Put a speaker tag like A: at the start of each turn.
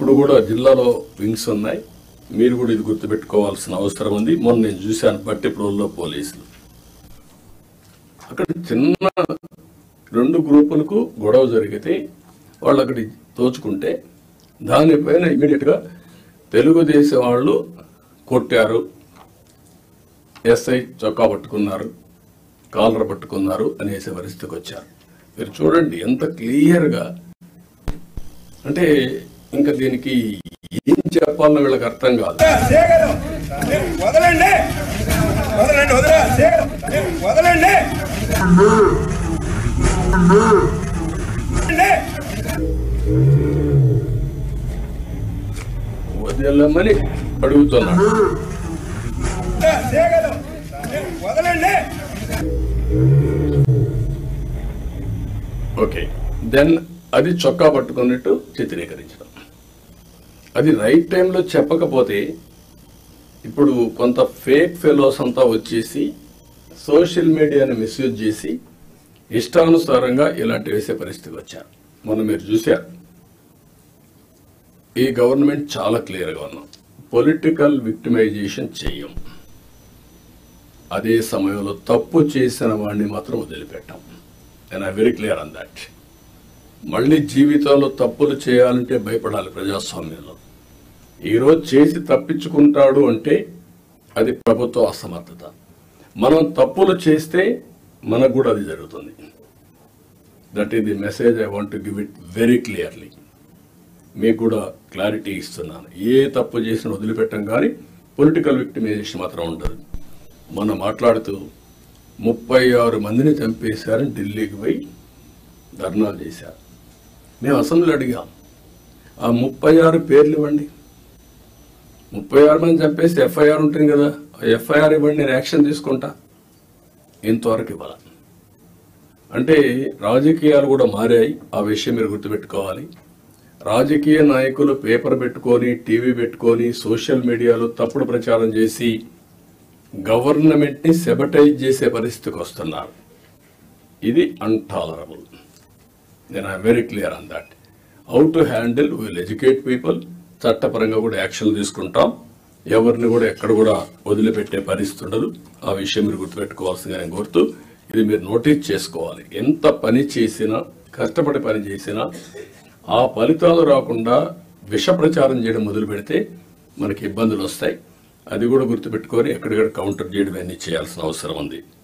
A: ఇప్పుడు కూడా జిల్లాలో వింగ్స్ ఉన్నాయి మీరు కూడా ఇది గుర్తుపెట్టుకోవాల్సిన అవసరం ఉంది మొన్న నేను చూశాను బట్టిప్రోల్లో పోలీసులు అక్కడ చిన్న రెండు గ్రూపులకు గొడవ జరిగితే వాళ్ళు అక్కడి దోచుకుంటే దానిపైన ఇమీడియట్ గా తెలుగుదేశం వాళ్ళు కొట్టారు ఎస్ఐ చొక్కా పట్టుకున్నారు కాలర్ పట్టుకున్నారు అనేసే పరిస్థితికి వచ్చారు మీరు చూడండి ఎంత క్లియర్ గా అంటే ఇంకా దీనికి ఏం చెప్పాలో వీళ్ళకి అర్థం కాదు
B: చేయగలం వదలండి వదలండి వదల చేయగలం వదలండి వదలండి.
A: వదిలేమని అడుగుతున్నాడు
B: చేయగలం వదలండి
A: ఓకే దెన్ అది చొక్కా పట్టుకున్నట్టు చిత్రీకరించడం అది రైట్ టైంలో చెప్పకపోతే ఇప్పుడు కొంత ఫేక్ ఫెలోస్ అంతా వచ్చేసి సోషల్ మీడియాని మిస్యూజ్ చేసి ఇష్టానుసారంగా ఇలాంటి వేసే పరిస్థితి వచ్చారు మొన్న మీరు చూశారు ఈ గవర్నమెంట్ చాలా క్లియర్గా ఉన్నాం పొలిటికల్ విక్టిమైజేషన్ చెయ్యం అదే సమయంలో తప్పు చేసిన వాడిని మాత్రం వదిలిపెట్టాం and I very clear on that మళ్ళీ జీవితంలో తప్పులు చేయాలంటే భయపడాలి ప్రజాస్వామ్యంలో ఈరోజు చేసి తప్పించుకుంటాడు అంటే అది ప్రభుత్వ అసమర్థత మనం తప్పులు చేస్తే మనకు కూడా అది జరుగుతుంది that is the message I want give it very clearly మీకు కూడా క్లారిటీ ఇస్తున్నాను ఏ తప్పు చేసిన వదిలిపెట్టం కానీ పొలిటికల్ విక్టిమైజేషన్ మాత్రం ఉండదు మనం మాట్లాడుతూ ముప్పై ఆరు మందిని చంపేశారని ఢిల్లీకి పోయి ధర్నాలు చేశారు మేము అసెంబ్లీ అడిగాం ఆ ముప్పై ఆరు పేర్లు ఇవ్వండి ముప్పై ఆరు మంది చంపేసి ఎఫ్ఐఆర్ ఉంటుంది కదా ఆ ఎఫ్ఐఆర్ ఇవ్వండి నేను యాక్షన్ తీసుకుంటా ఇంతవరకు ఇవ్వాల అంటే రాజకీయాలు కూడా మారాయి ఆ విషయం మీరు గుర్తుపెట్టుకోవాలి రాజకీయ నాయకులు పేపర్ పెట్టుకొని టీవీ పెట్టుకొని సోషల్ మీడియాలో తప్పుడు ప్రచారం చేసి గవర్నమెంట్ ని సెబటైజ్ చేసే పరిస్థితికి వస్తున్నారు ఇది అన్టాలరబుల్ నేను I very clear on that how to handle will educate people చట్టపరంగా కూడా యాక్షన్ తీసుకుంటాం ఎవరిని కూడా ఎక్కడ కూడా వదిలిపెట్టే పరిస్థితి ఉండదు ఆ విషయం మీరు గుర్తుపెట్టుకోవాల్సిందిగా నేను కోరుతూ ఇది మీరు నోటీస్ చేసుకోవాలి ఎంత పని చేసినా కష్టపడి పని చేసినా ఆ ఫలితాలు రాకుండా విష ప్రచారం చేయడం మొదలు పెడితే మనకి ఇబ్బందులు వస్తాయి అది కూడా గుర్తుపెట్టుకొని ఎక్కడికక్కడ కౌంటర్ చేయడం అన్ని చేయాల్సిన అవసరం ఉంది